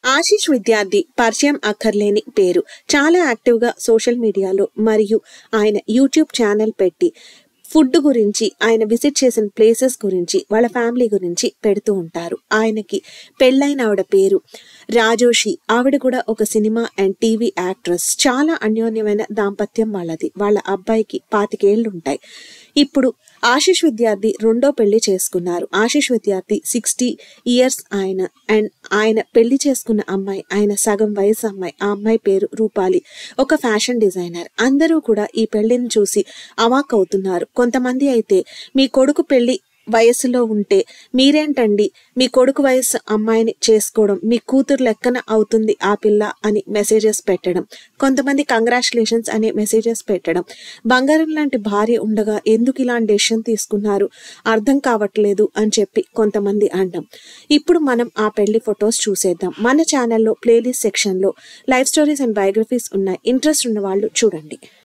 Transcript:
ఆశీష్ విద్యార్థి పరిచయం అక్కర్లేని పేరు చాలా యాక్టివ్గా సోషల్ మీడియాలో మరియు ఆయన యూట్యూబ్ ఛానల్ పెట్టి ఫుడ్ గురించి ఆయన విజిట్ చేసిన ప్లేసెస్ గురించి వాళ్ళ ఫ్యామిలీ గురించి పెడుతూ ఉంటారు ఆయనకి పెళ్ళైన ఆవిడ పేరు రాజోషి ఆవిడ కూడా ఒక సినిమా అండ్ టీవీ యాక్ట్రెస్ చాలా అన్యోన్యమైన దాంపత్యం వాళ్ళది వాళ్ళ అబ్బాయికి పాతికేళ్లు ఉంటాయి ఇప్పుడు ఆశీష్ విద్యార్థి రెండో పెళ్లి చేసుకున్నారు ఆశీష్ విద్యార్థి సిక్స్టీ ఇయర్స్ ఆయన అండ్ ఆయన పెళ్లి చేసుకున్న అమ్మాయి ఆయన సగం వయసు అమ్మాయి ఆ అమ్మాయి పేరు రూపాలి ఒక ఫ్యాషన్ డిజైనర్ అందరూ కూడా ఈ పెళ్లిని చూసి అవాక్ అవుతున్నారు కొంతమంది అయితే మీ కొడుకు పెళ్లి వయసులో ఉంటే మీరేంటండి మీ కొడుకు వయసు అమ్మాయిని చేసుకోవడం మీ కూతురు లెక్కన అవుతుంది ఆ పిల్ల అని మెసేజెస్ పెట్టడం కొంతమంది కంగ్రాచులేషన్స్ అనే మెసేజెస్ పెట్టడం బంగారం లాంటి భార్య ఉండగా ఎందుకు ఇలాంటి డెసిషన్ తీసుకున్నారు అర్థం కావట్లేదు అని చెప్పి కొంతమంది అంటాం ఇప్పుడు మనం ఆ పెళ్లి ఫొటోస్ చూసేద్దాం మన ఛానల్లో ప్లేలిస్ట్ సెక్షన్లో లైఫ్ స్టోరీస్ అండ్ బయోగ్రఫీస్ ఉన్నాయి ఇంట్రెస్ట్ ఉన్న వాళ్ళు చూడండి